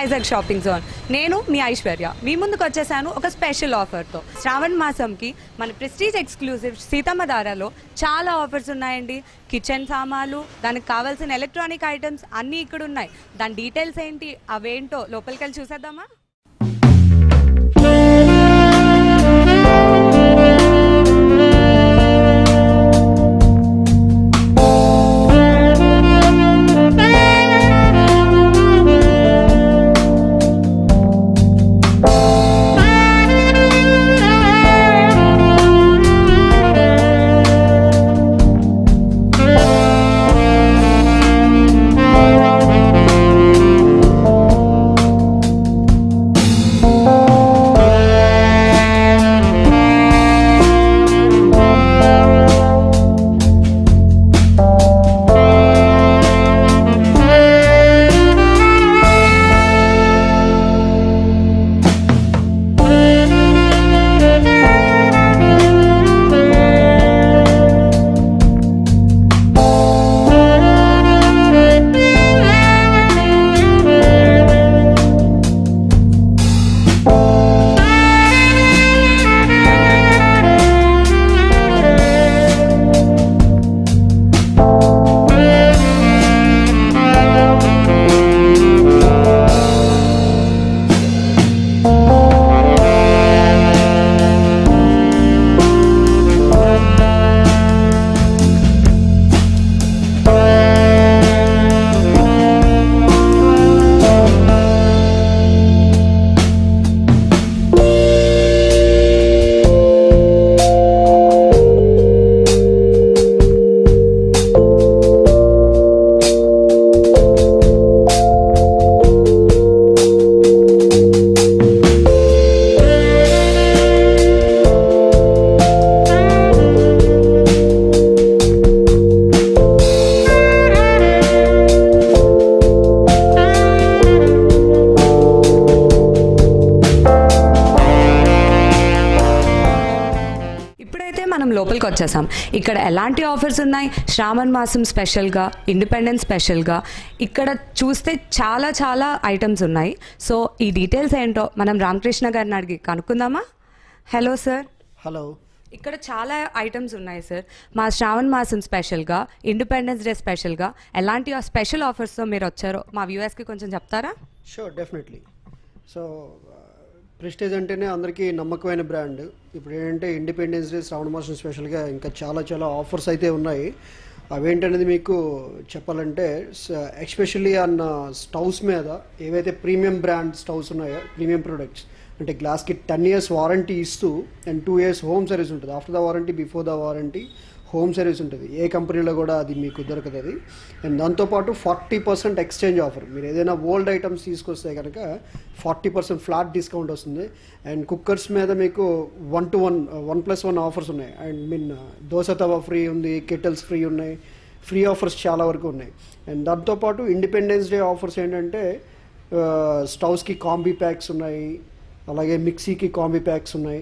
Vizag shopping zone నేను మీ ఐశ్వర్య మీ ముందుకు వచ్చేసాను ఒక స్పెషల్ ఆఫర్తో శ్రావణ మాసంకి మన ప్రెస్టీజ్ ఎక్స్క్లూజివ్ సీతమ్మ దారాలో చాలా ఆఫర్స్ ఉన్నాయండి కిచెన్ సామాన్లు దానికి కావాల్సిన ఎలక్ట్రానిక్ ఐటమ్స్ అన్నీ ఇక్కడ ఉన్నాయి దాని డీటెయిల్స్ ఏంటి అవేంటో లోపలికి వెళ్ళి చూసేద్దామా ఇప్పుడైతే మనం లోపలికి వచ్చేసాం ఇక్కడ ఎలాంటి ఆఫర్స్ ఉన్నాయి శ్రావణ్ మాసం స్పెషల్గా ఇండిపెండెన్స్ స్పెషల్గా ఇక్కడ చూస్తే చాలా చాలా ఐటమ్స్ ఉన్నాయి సో ఈ డీటెయిల్స్ ఏంటో మనం రామకృష్ణ గారిని అడిగి కనుక్కుందామా హలో సార్ హలో ఇక్కడ చాలా ఐటమ్స్ ఉన్నాయి సార్ మా శ్రావణ్ మాసం స్పెషల్గా ఇండిపెండెన్స్ డే స్పెషల్గా ఎలాంటి స్పెషల్ ఆఫర్స్తో మీరు వచ్చారో మా వ్యూవర్స్కి కొంచెం చెప్తారా షూర్ డెఫినెట్లీ సో ప్రెస్టేజ్ అంటేనే అందరికీ నమ్మకమైన బ్రాండ్ ఇప్పుడు ఏంటంటే ఇండిపెండెన్స్ డే శ్రావణ మాసం స్పెషల్గా ఇంకా చాలా చాలా ఆఫర్స్ అయితే ఉన్నాయి అవేంటనేది మీకు చెప్పాలంటే ఎస్పెషల్లీ అన్న స్టవ్స్ మీద ఏవైతే ప్రీమియం బ్రాండ్ స్టవ్స్ ఉన్నాయో ప్రీమియం ప్రొడక్ట్స్ అంటే గ్లాస్కి టెన్ ఇయర్స్ వారంటీ ఇస్తూ and two years home service ఉంటుంది after the warranty before the warranty home service ఉంటుంది ఏ కంపెనీలో కూడా అది మీకు దొరకదు అది అండ్ దాంతోపాటు ఫార్టీ పర్సెంట్ ఎక్స్చేంజ్ ఆఫర్ మీరు ఏదైనా ఓల్డ్ ఐటమ్స్ తీసుకొస్తే కనుక ఫార్టీ పర్సెంట్ ఫ్లాట్ డిస్కౌంట్ వస్తుంది అండ్ కుక్కర్స్ మీద మీకు one to one one plus one offers ఉన్నాయి and mean dosa tawa free ఉంది కెటిల్స్ ఫ్రీ ఉన్నాయి ఫ్రీ ఆఫర్స్ చాలా వరకు ఉన్నాయి అండ్ దాంతోపాటు ఇండిపెండెన్స్ డే ఆఫర్స్ ఏంటంటే స్టవ్స్కి కాంబీ ప్యాక్స్ ఉన్నాయి అలాగే మిక్సీకి కాంబీ ప్యాక్స్ ఉన్నాయి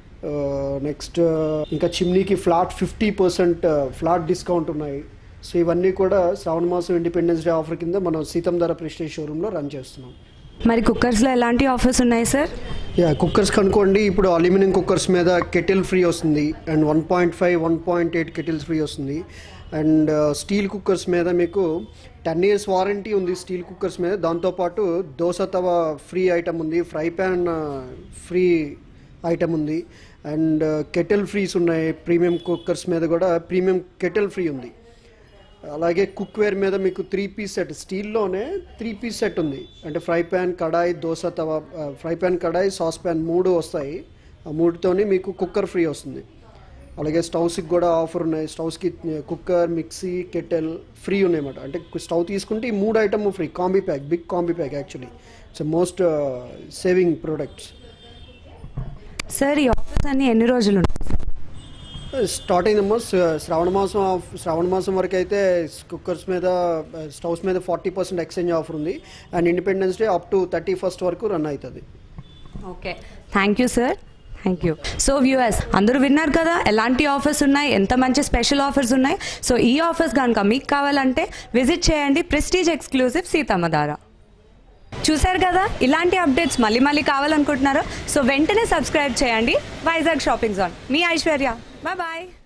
నెక్స్ట్ ఇంకా చిమ్నీకి flat fifty percent flat discount ఉన్నాయి సో ఇవన్నీ కూడా శ్రావణ మాసం ఇండిపెండెన్స్ డే ఆఫర్ కింద మనం సీతం ధర ప్రెస్టేజ్ షోరూంలో రన్ చేస్తున్నాం మరి కుక్కర్స్లో ఎలాంటి ఆఫర్స్ ఉన్నాయి సార్ యా కుక్కర్స్ కనుక్కోండి ఇప్పుడు అల్యూమినియం కుక్కర్స్ మీద కెటిల్ ఫ్రీ వస్తుంది and one point five one point eight kettles free వస్తుంది అండ్ స్టీల్ కుక్కర్స్ మీద మీకు టెన్ ఇయర్స్ వారంటీ ఉంది స్టీల్ కుక్కర్స్ మీద దాంతోపాటు దోశ తవ ఫ్రీ ఐటమ్ ఉంది ఫ్రై ప్యాన్ ఫ్రీ ఐటమ్ ఉంది అండ్ కెటిల్ ఫ్రీస్ ఉన్నాయి ప్రీమియం కుక్కర్స్ మీద కూడా ప్రీమియం కెటిల్ ఫ్రీ ఉంది అలాగే కుక్వేర్ మీద మీకు త్రీ పీస్ సెట్ స్టీల్లోనే త్రీ పీస్ సెట్ ఉంది అంటే fry pan kadai dosa tawa fry pan kadai sauce pan మూడు వస్తాయి ఆ మూడుతోని మీకు కుక్కర్ ఫ్రీ వస్తుంది అలాగే స్టవ్స్కి కూడా ఆఫర్ ఉన్నాయి స్టవ్స్కి కుక్కర్ మిక్సీ కెటెల్ ఫ్రీ ఉన్నాయన్నమాట అంటే స్టవ్ తీసుకుంటే ఈ మూడు item free combi pack big combi pack actually it's most saving products sir ఈ ఆఫర్స్ అన్ని ఎన్ని రోజులు ఉంటాయి స్టార్ట్ అయిందమ్మా శ్ర- శ్రావణ మాసం ఆఫ్- శ్రావణ మాసం వరకు అయితే కుక్కర్స్ మీద స్టవ్స్ మీద ఫార్టీ పర్సెంట్ ఎక్స్చేంజ్ ఆఫర్ ఉంది and independence day up to thirty first వరకు రన్ అవుతుంది okay thank you sir thank you so viewers అందరూ విన్నారు కదా ఎలాంటి ఆఫర్స్ ఉన్నాయి ఎంత మంచి స్పెషల్ ఆఫర్స్ ఉన్నాయి సో ఈ ఆఫర్స్ కనుక మీకు కావాలంటే విజిట్ చేయండి ప్రెస్టీజ్ ఎక్స్క్లూజివ్ సీతమ్మధార చూశారు కదా ఇలాంటి అప్డేట్స్ మళ్ళీ మళ్ళీ కావాలనుకుంటున్నారా సో వెంటనే సబ్స్క్రైబ్ చేయండి వైజాగ్ షాపింగ్ జోన్ మీ ఐశ్వర్య బాయ్ బాయ్